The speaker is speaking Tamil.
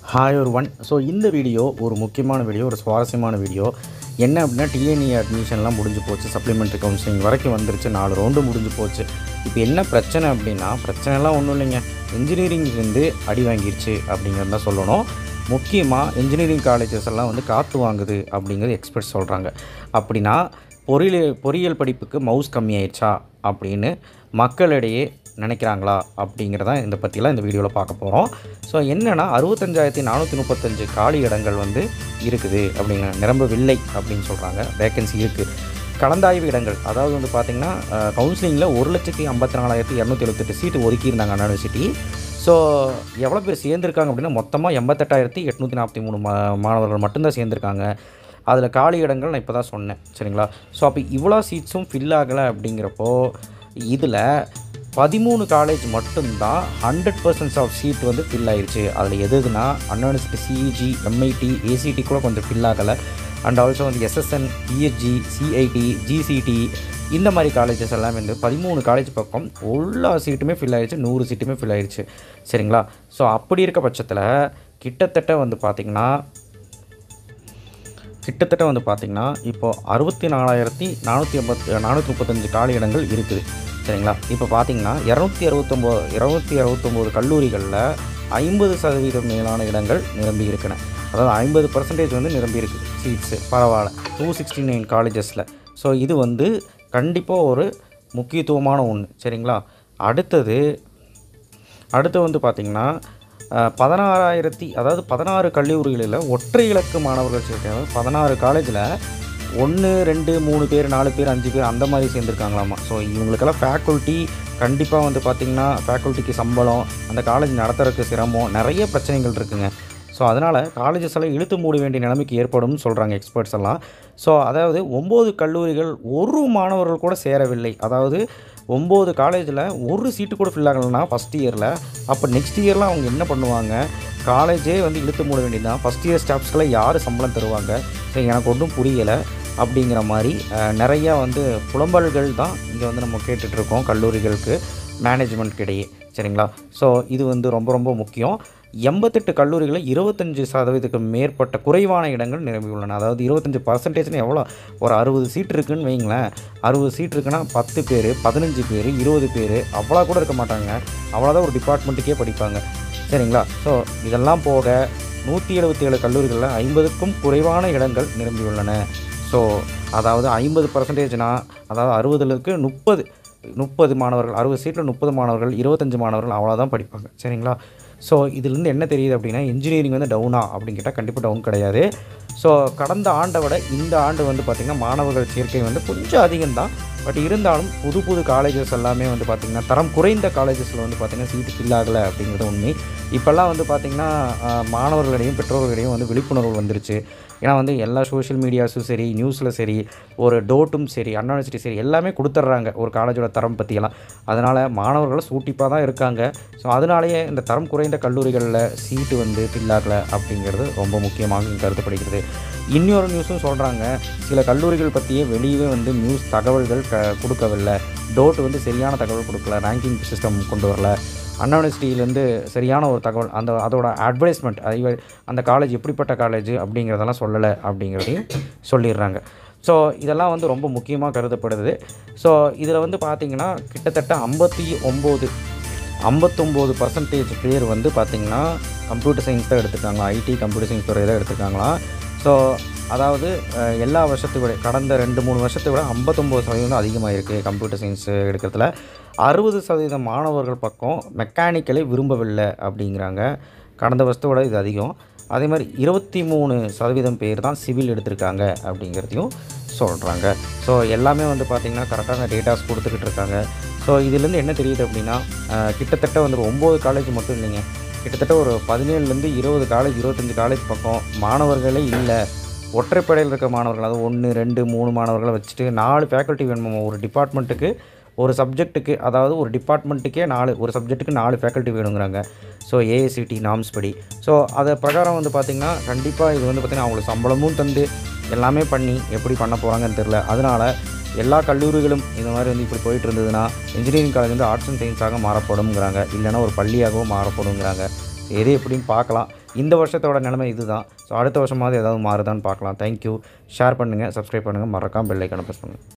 ஹாய் ஒரு ஒன் ஸோ இந்த வீடியோ ஒரு முக்கியமான வீடியோ ஒரு சுவாரஸ்யமான வீடியோ என்ன அப்படின்னா டிஎன்இ அட்மிஷன்லாம் முடிஞ்சு போச்சு சப்ளிமெண்ட்ரி கவுன்சிலிங் வரைக்கும் வந்துருச்சு நாலு ரவுண்டு முடிஞ்சு போச்சு இப்போ என்ன பிரச்சனை அப்படின்னா பிரச்சனைலாம் ஒன்றும் இல்லைங்க இன்ஜினியரிங்லேருந்து அடி வாங்கிருச்சு அப்படிங்கிறது தான் சொல்லணும் முக்கியமாக இன்ஜினியரிங் காலேஜஸ் எல்லாம் வந்து காற்று வாங்குது அப்படிங்கிறது எக்ஸ்பர்ட்ஸ் சொல்கிறாங்க அப்படின்னா பொறியியல் பொறியியல் படிப்புக்கு மவுஸ் கம்மியாயிடுச்சா அப்படின்னு மக்களிடையே நினைக்கிறாங்களா அப்படிங்கிறத இந்த பற்றிலாம் இந்த வீடியோவில் பார்க்க போகிறோம் ஸோ என்னென்னா அறுபத்தஞ்சாயிரத்தி நானூற்றி முப்பத்தஞ்சு காலி இடங்கள் வந்து இருக்குது அப்படிங்கிற நிரம்பவில்லை அப்படின்னு சொல்கிறாங்க வேக்கன்சி இருக்குது கலந்தாய்வு இடங்கள் அதாவது வந்து பார்த்திங்கன்னா கவுன்சிலிங்கில் ஒரு லட்சத்தி ஐம்பத்தி நாலாயிரத்தி இரநூத்தி எழுபத்தெட்டு சீட்டு ஒதுக்கியிருந்தாங்க அண்ணா யூனிவர்சிட்டி ஸோ எவ்வளோ பேர் சேர்ந்துருக்காங்க அப்படின்னா மொத்தமாக எண்பத்தெட்டாயிரத்தி எட்நூற்றி நாற்பத்தி மூணு மா மாணவர்கள் மட்டும்தான் சேர்ந்துருக்காங்க அதில் காலி இடங்கள் நான் இப்போ தான் சொன்னேன் சரிங்களா ஸோ அப்போ இவ்வளோ சீட்ஸும் ஃபில் ஆகலை அப்படிங்கிறப்போ இதில் பதிமூணு காலேஜ் மட்டும்தான் ஹண்ட்ரட் பர்சன்ட்ஸ் ஆஃப் சீட் வந்து ஃபில் ஆயிடுச்சு அதில் எது எதுனா Anna University CEG MIT ACT கூட கொஞ்சம் ஃபில் ஆகலை அண்ட் ஆல்சோ வந்து எஸ்எஸ்என் பிஹெச்ஜி சிஐடி ஜிசிடி இந்த மாதிரி காலேஜஸ் எல்லாமே வந்து பதிமூணு காலேஜ் பக்கம் எல்லா சீட்டுமே ஃபில் ஆயிடுச்சு நூறு சீட்டுமே ஃபில் ஆயிடுச்சு சரிங்களா ஸோ அப்படி இருக்க பட்சத்தில் கிட்டத்தட்ட வந்து பார்த்திங்கன்னா கிட்டத்தட்ட வந்து பார்த்திங்கன்னா இப்போது அறுபத்தி நாலாயிரத்தி நானூற்றி ஐம்பத்தி நானூற்றி முப்பத்தஞ்சு காலி இடங்கள் இருக்குது சரிங்களா இப்போ பார்த்தீங்கன்னா இரநூத்தி அறுபத்தொம்போது இரநூத்தி அறுபத்தொம்போது கல்லூரிகளில் ஐம்பது சதவீதம் மேலான இடங்கள் நிரம்பி இருக்கின அதாவது ஐம்பது பர்சன்டேஜ் வந்து நிரம்பி இருக்குது சீட்ஸு பரவாயில்ல டூ சிக்ஸ்டி நைன் காலேஜஸில் ஸோ இது வந்து கண்டிப்பாக ஒரு முக்கியத்துவமான ஒன்று சரிங்களா அடுத்தது அடுத்து வந்து பார்த்திங்கன்னா பதினாறாயிரத்தி அதாவது பதினாறு கல்லூரிகளில் ஒற்றை இலக்கு மாணவர்கள் சேர்க்காங்க பதினாறு காலேஜில் ஒன்று ரெண்டு மூணு பேர் நாலு பேர் அஞ்சு பேர் அந்த மாதிரி சேர்ந்துருக்காங்களாமா ஸோ இவங்களுக்கெல்லாம் ஃபேக்கல்ட்டி கண்டிப்பாக வந்து பார்த்திங்கன்னா ஃபேக்கல்ட்டிக்கு சம்பளம் அந்த காலேஜ் நடத்துறதுக்கு சிரமம் நிறைய பிரச்சனைகள் இருக்குங்க ஸோ அதனால் காலேஜஸ் எல்லாம் இழுத்து மூட வேண்டிய நிலைமைக்கு ஏற்படும்னு சொல்கிறாங்க எக்ஸ்பர்ட்ஸ் எல்லாம் ஸோ அதாவது ஒம்பது கல்லூரிகள் ஒரு மாணவர்கள் கூட சேரவில்லை அதாவது ஒம்பது காலேஜில் ஒரு சீட்டு கூட ஃபில் ஆகலைன்னா ஃபஸ்ட் இயரில் அப்போ நெக்ஸ்ட் இயரில் அவங்க என்ன பண்ணுவாங்க காலேஜே வந்து இழுத்து மூட வேண்டியதுதான் ஃபஸ்ட் இயர் ஸ்டாஃப்ஸ்க்கெல்லாம் யார் சம்பளம் தருவாங்க ஸோ எனக்கு ஒன்றும் புரியலை அப்படிங்கிற மாதிரி நிறையா வந்து புலம்பல்கள் தான் இங்கே வந்து நம்ம கேட்டுட்ருக்கோம் கல்லூரிகளுக்கு மேனேஜ்மெண்ட்க்கு இடையே சரிங்களா ஸோ இது வந்து ரொம்ப ரொம்ப முக்கியம் எண்பத்தெட்டு கல்லூரிகளில் இருபத்தஞ்சி சதவீதத்துக்கு மேற்பட்ட குறைவான இடங்கள் நிரம்பி உள்ளன அதாவது இருபத்தஞ்சி பர்சன்டேஜ்னு எவ்வளோ ஒரு அறுபது சீட் இருக்குன்னு வைங்களேன் அறுபது சீட் இருக்குன்னா பத்து பேர் பதினஞ்சு பேர் இருபது பேர் அவ்வளோ கூட இருக்க மாட்டாங்க அவ்வளோதான் ஒரு டிபார்ட்மெண்ட்டுக்கே படிப்பாங்க சரிங்களா ஸோ இதெல்லாம் போக நூற்றி எழுபத்தி ஏழு கல்லூரிகளில் ஐம்பதுக்கும் குறைவான இடங்கள் நிரம்பியுள்ளன ஸோ அதாவது ஐம்பது பர்சன்டேஜ்னா அதாவது அறுபதுலுக்கு முப்பது முப்பது மாணவர்கள் அறுபது சீட்டில் முப்பது மாணவர்கள் இருபத்தஞ்சு மாணவர்கள் அவ்வளோதான் படிப்பாங்க சரிங்களா ஸோ இதுலேருந்து என்ன தெரியுது அப்படின்னா இன்ஜினியரிங் வந்து டவுனா அப்படின்னு கேட்டால் கண்டிப்பாக டவுன் கிடையாது ஸோ கடந்த ஆண்டை விட இந்த ஆண்டு வந்து பார்த்திங்கன்னா மாணவர்கள் சேர்க்கை வந்து கொஞ்சம் அதிகம்தான் பட் இருந்தாலும் புது புது காலேஜஸ் எல்லாமே வந்து பார்த்திங்கன்னா தரம் குறைந்த காலேஜஸில் வந்து பார்த்திங்கன்னா சீட்டு ஃபில் ஆகலை அப்படிங்கிறது உண்மை இப்போல்லாம் வந்து பார்த்திங்கன்னா மாணவர்களிடையும் பெற்றோர்களிடையும் வந்து விழிப்புணர்வு வந்துருச்சு ஏன்னா வந்து எல்லா சோஷியல் மீடியாஸும் சரி நியூஸில் சரி ஒரு டோட்டும் சரி அண்ணா யூனிவர்சிட்டி சரி எல்லாமே கொடுத்துட்றாங்க ஒரு காலேஜோட தரம் பற்றியெல்லாம் அதனால் மாணவர்கள் சூட்டிப்பாக தான் இருக்காங்க ஸோ அதனாலேயே இந்த தரம் குறைந்த கல்லூரிகளில் சீட்டு வந்து ஃபில் ஆகலை அப்படிங்கிறது ரொம்ப முக்கியமாக கருதப்படுகிறது இன்னொரு நியூஸும் சொல்கிறாங்க சில கல்லூரிகள் பற்றியே வெளியே வந்து நியூஸ் தகவல்கள் க கொடுக்கவில்லை டோட் வந்து சரியான தகவல் கொடுக்கல ரேங்கிங் சிஸ்டம் கொண்டு வரல அண்ணா யூனிவர்சிட்டியிலேருந்து சரியான ஒரு தகவல் அந்த அதோட அட்வர்டைஸ்மெண்ட் அது அந்த காலேஜ் எப்படிப்பட்ட காலேஜ் அப்படிங்கிறதெல்லாம் சொல்லலை அப்படிங்கிறதையும் சொல்லிடுறாங்க ஸோ இதெல்லாம் வந்து ரொம்ப முக்கியமாக கருதப்படுது ஸோ இதில் வந்து பார்த்திங்கன்னா கிட்டத்தட்ட ஐம்பத்தி ஒம்பது ஐம்பத்தொம்போது பர்சன்டேஜ் பேர் வந்து பார்த்திங்கன்னா கம்ப்யூட்டர் சயின்ஸ் தான் எடுத்துருக்காங்களா ஐடி கம்ப்யூட்டர் சயின்ஸ் துறை தான் எடுத்துருக்காங்களாம் ஸோ அதாவது எல்லா வருஷத்தை விட கடந்த ரெண்டு மூணு வருஷத்தை விட ஐம்பத்தொம்போது சதவீதம் அதிகமாக இருக்குது கம்ப்யூட்டர் சயின்ஸ் எடுக்கிறதுல அறுபது சதவீதம் மாணவர்கள் பக்கம் மெக்கானிக்கலை விரும்பவில்லை அப்படிங்கிறாங்க கடந்த வருஷத்தை விட இது அதிகம் அதே மாதிரி இருபத்தி மூணு சதவீதம் பேர் தான் சிவில் எடுத்திருக்காங்க அப்படிங்கிறதையும் சொல்கிறாங்க ஸோ எல்லாமே வந்து பார்த்திங்கன்னா கரெக்டான டேட்டாஸ் கொடுத்துக்கிட்டு இருக்காங்க ஸோ இதுலேருந்து என்ன தெரியுது அப்படின்னா கிட்டத்தட்ட வந்து ஒம்பது காலேஜ் மட்டும் இல்லைங்க கிட்டத்தட்ட ஒரு பதினேழுலேருந்து இருபது காலேஜ் இருபத்தஞ்சி காலேஜ் பக்கம் மாணவர்களே இல்லை ஒற்றைப்படையில் இருக்க மாணவர்கள் அதாவது ஒன்று ரெண்டு மூணு மாணவர்களை வச்சுட்டு நாலு ஃபேக்கல்ட்டி வேணுமா ஒரு டிபார்ட்மெண்ட்டுக்கு ஒரு சப்ஜெக்ட்டுக்கு அதாவது ஒரு டிபார்ட்மெண்ட்டுக்கே நாலு ஒரு சப்ஜெக்ட்டுக்கு நாலு ஃபேக்கல்ட்டி வேணுங்கிறாங்க ஸோ ஏஐசிடி நாம்ஸ் படி ஸோ அதை பிரகாரம் வந்து பார்த்திங்கன்னா கண்டிப்பாக இது வந்து பார்த்திங்கன்னா அவங்களுக்கு சம்பளமும் தந்து எல்லாமே பண்ணி எப்படி பண்ண போகிறாங்கன்னு தெரில அதனால் எல்லா கல்லூரிகளும் இந்த மாதிரி வந்து இப்படி போயிட்டு இருந்ததுன்னா இன்ஜினியரிங் காலேஜ் வந்து ஆர்ட்ஸ் அண்ட் சயின்ஸாக மாறப்படும்ங்கிறாங்க இல்லைன்னா ஒரு பள்ளியாகவும் மாறப்படுங்கிறாங்க எது எப்படின்னு பார்க்கலாம் இந்த வருஷத்தோட நிலைமை இதுதான் ஸோ அடுத்த வருஷமாவது ஏதாவது மாறுதான்னு பார்க்கலாம் தேங்க்யூ ஷேர் பண்ணுங்கள் சப்ஸ்கிரைப் பண்ணுங்கள் மறக்காம பெல் ஐக்கானை ப்ரெஸ் பண்ணுங்கள்